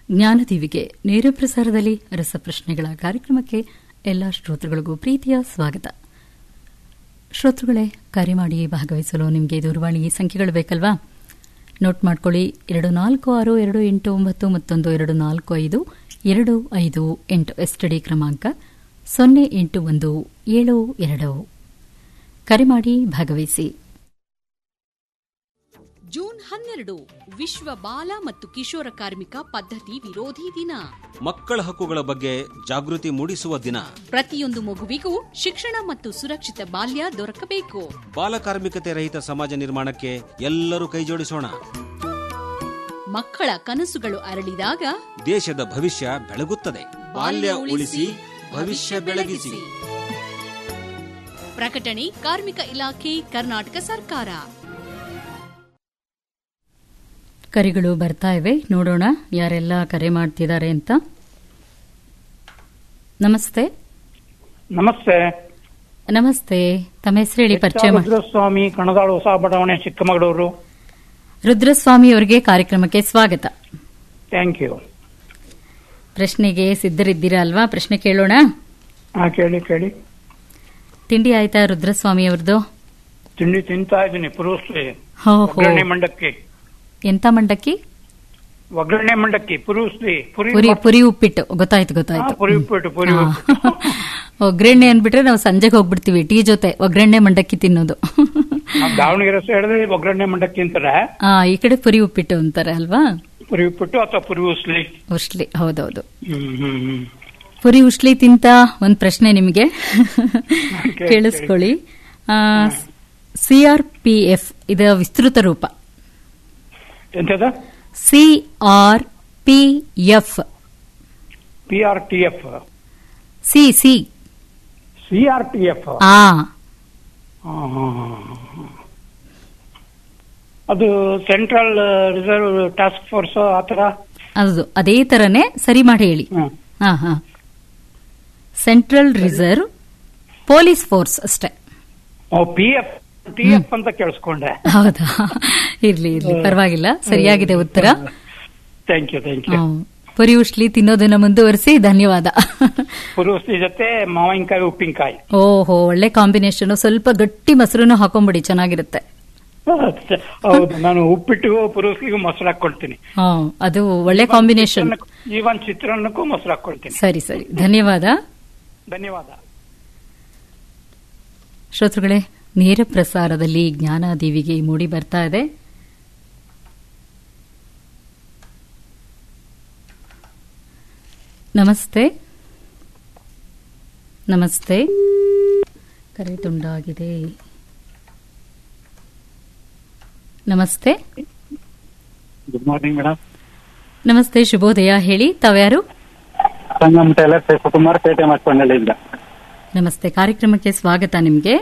ಜ್ಞಾನದೀವಿಗೆ ನೇರ ಪ್ರಸಾರದಲ್ಲಿ ರಸಪ್ರಶ್ನೆಗಳ ಕಾರ್ಯಕ್ರಮಕ್ಕೆ ಎಲ್ಲ ಶ್ರೋತೃಗಳಿಗೂ ಪ್ರೀತಿಯ ಸ್ವಾಗತ ಶ್ರೋತೃಗಳೇ ಕರೆ ಮಾಡಿ ಭಾಗವಹಿಸಲು ನಿಮಗೆ ದೂರವಾಣಿ ಸಂಖ್ಯೆಗಳು ಬೇಕಲ್ವಾ ನೋಟ್ ಮಾಡ್ಕೊಳ್ಳಿ ಎರಡು ನಾಲ್ಕು ಆರು ಎರಡು ಎಂಟು ಒಂಬತ್ತು ಮತ್ತೊಂದು ಎರಡು ನಾಲ್ಕು ಐದು ಎರಡು ಐದು ಎಂಟು ಎಸ್ಟಡಿ ಕ್ರಮಾಂಕ ಸೊನ್ನೆ ಎಂಟು ಒಂದು ಏಳು ಎರಡು ಕರೆ ಮಾಡಿ ಭಾಗವಹಿಸಿ ಜೂನ್ ಹನ್ನೆರಡು ವಿಶ್ವ ಬಾಲ ಮತ್ತು ಕಿಶೋರ ಕಾರ್ಮಿಕ ಪದ್ಧತಿ ವಿರೋಧಿ ದಿನ ಮಕ್ಕಳ ಹಕ್ಕುಗಳ ಬಗ್ಗೆ ಜಾಗೃತಿ ಮೂಡಿಸುವ ದಿನ ಪ್ರತಿಯೊಂದು ಮಗುವಿಗೂ ಶಿಕ್ಷಣ ಮತ್ತು ಸುರಕ್ಷಿತ ಬಾಲ್ಯ ದೊರಕಬೇಕು ಬಾಲಕಾರ್ಮಿಕತೆ ರಹಿತ ಸಮಾಜ ನಿರ್ಮಾಣಕ್ಕೆ ಎಲ್ಲರೂ ಕೈಜೋಡಿಸೋಣ ಮಕ್ಕಳ ಕನಸುಗಳು ಅರಳಿದಾಗ ದೇಶದ ಭವಿಷ್ಯ ಬೆಳಗುತ್ತದೆ ಬಾಲ್ಯ ಉಳಿಸಿ ಭವಿಷ್ಯ ಬೆಳಗಿಸಿ ಪ್ರಕಟಣೆ ಕಾರ್ಮಿಕ ಇಲಾಖೆ ಕರ್ನಾಟಕ ಸರ್ಕಾರ ಕರೆಗಳು ಬರ್ತಾ ಇವೆ ನೋಡೋಣ ಯಾರೆಲ್ಲ ಕರೆ ಮಾಡ್ತಿದ್ದಾರೆ ಅಂತ ನಮಸ್ತೆ ನಮಸ್ತೆ ನಮಸ್ತೆ ತಮ್ಮ ಹೆಸರು ಹೇಳಿ ಪರಿಚಯ ಮಾಡಿ ರುದ್ರಸ್ವಾಮಿ ಕಣದಾಳು ಹೊಸ ಬಡಾವಣೆ ಚಿಕ್ಕಮಗಳೂರು ರುದ್ರಸ್ವಾಮಿ ಅವರಿಗೆ ಕಾರ್ಯಕ್ರಮಕ್ಕೆ ಸ್ವಾಗತ ಥ್ಯಾಂಕ್ ಯು ಪ್ರಶ್ನೆಗೆ ಸಿದ್ಧರಿದ್ದೀರಾ ಅಲ್ವಾ ಪ್ರಶ್ನೆ ಕೇಳೋಣ ಹಾ ಕೇಳಿ ಕೇಳಿ ತಿಂಡಿ ಆಯ್ತಾ ರುದ್ರಸ್ವಾಮಿ ಅವ್ರದ್ದು ತಿಂಡಿ ತಿಂತಾ ಇದ್ದೀನಿ ಪುರುಸ್ಲಿ ಹೋ ಹೋ ಒಗ್ಗರಣೆ ಮಂಡಕ್ಕಿ ಎಂತ ಮಂಡಕ್ಕಿ ಒಗ್ಗರಣೆ ಮಂಡಕ್ಕಿ ಪುರುಸ್ಲಿ ಪುರಿ ಪುರಿ ಪುರಿ ಉಪ್ಪಿಟ್ಟು ಗೊತ್ತಾಯ್ತು ಹಾ, ಗೊತ್ತಾಯ್ತು ಪುರಿ ಉಪ್ಪಿಟ್ಟು ಪುರಿ ಹಾ. ಉಪ್ಪಿಟ್ಟು ಒಗ್ಗರಣೆ ಅಂದ್ಬಿಟ್ರೆ ನಾವು ಸಂಜೆಗೆ ಹೋಗ್ಬಿಡ್ತೀವಿ ಟೀ ಜೊತೆ ಒಗ್ಗರಣೆ ಮಂಡಕ್ಕಿ ತಿನ್ನೋದು ನಾವ್ ದಾವಣಗೆರೆ ಸೈಡ್ ಒಗ್ಗರಣೆ ಮಂಡಕ್ಕಿ ಅಂತಾರೆ ಆ ಈ ಕಡೆ ಪುರಿ ಉಪ್ಪಿಟ್ಟು ಅಂತಾರೆ ಅಲ್ವಾ ಪುರಿ ಉಪ್ಪಿಟ್ಟು ಅಥವಾ ಪುರಿ ಉಸ್ಲಿ ಉಸ್ಲಿ ಹೌದೌದು ಹ್ಮ್ ಹ್ಮ್ ಹ್ಮ್ ಪುರಿ ಉಸ್ಲಿ ತಿಂತ ಒಂದ್ ಪ್ರಶ್ನೆ ನಿಮಗೆ ಕೇಳಿ, ಕೇಳಿಸ್ಕೊಳ್ಳಿ ಸಿ ಆರ್ ಪಿ ಎಫ್ ಇದರ ವಿಸ್ತೃತ ರೂಪ ಎಂತದ C R P F P R T F C C C R T F ಆ ಅದು ಸೆಂಟ್ರಲ್ ರಿಸರ್ವ್ ಟಾಸ್ಕ್ ಫೋರ್ಸ್ ಆತರ ಅದು ಅದೇ ತರನೇ ಸರಿ ಮಾಡಿ ಹೇಳಿ ಹ್ಮ್ ಹಾ ಹಾ ಸೆಂಟ್ರಲ್ ರಿಸರ್ವ್ ಪೊಲೀಸ್ ಫೋರ್ಸ್ ಅಷ್ಟೇ O P F T F ಅಂತ ಕೇಳಿಸ್ಕೊಂಡೆ ಹೌದಾ ಇರ್ಲಿ ಇರ್ಲಿ ಪರವಾಗಿಲ್ಲ ಸರಿಯಾಗಿದೆ ಉತ್ತರ thank you thank you hmm. ಪುರಿ ಉಸ್ಲಿ ತಿನ್ನೋದನ್ನ ಮುಂದುವರಿಸಿ ಧನ್ಯವಾದ ಪುರುಸ್ತಿ ಜೊತೆ ಮಾವಿನಕಾಯಿ ಉಪ್ಪಿನಕಾಯಿ ಓಹೋ ಒಳ್ಳೆ ಕಾಂಬಿನೇಷನ್ ಸ್ವಲ್ಪ ಗಟ್ಟಿ ಮೊಸರನ್ನು ಹಾಕೊಂಬಿಡಿ ಚೆನ್ನಾಗಿರುತ್ತೆ ಹೌದು ನಾನು ಉಪ್ಪಿಟ್ಟಿಗೂ ಪುರುಸ್ಲಿಗೂ ಮೊಸರು ಹಾಕೊಳ್ತೀನಿ ಹಾ ಅದು ಒಳ್ಳೆ ಕಾಂಬಿನೇಷನ್ ಈವನ್ ಚಿತ್ರಾನ್ನಕ್ಕೂ ಮೊಸರು ಹಾಕೊಳ್ತೀನಿ ಸರಿ ಸರಿ ಧನ್ಯವಾದ ಧನ್ಯವಾದ ಶ್ರೋತೃಗಳೇ ನೇರ ಪ್ರಸಾರದಲ್ಲಿ ಜ್ಞಾನಾದೇವಿಗೆ ಮೂಡಿ ಬರ್ತಾ ಇದೆ ನಮಸ್ತೆ ನಮಸ್ತೆ ಕರೆ ತುಂಡಾಗಿದೆ ನಮಸ್ತೆ ಗುಡ್ ಮಾರ್ನಿಂಗ್ ಮೇಡಮ್ ನಮಸ್ತೆ ಶುಭೋದಯ ಹೇಳಿ ತಾವ್ಯಾರು ಸಂಗಮ್ ಟೈಲರ್ ಕುಮಾರ್ ಪೇಟೆ ಮಾಡ್ಕೊಂಡಳ್ಳಿಯಿಂದ ನಮಸ್ತೆ ಕಾರ್ಯಕ್ರಮಕ್ಕೆ ಸ್ವಾಗತ ನಿಮಗೆ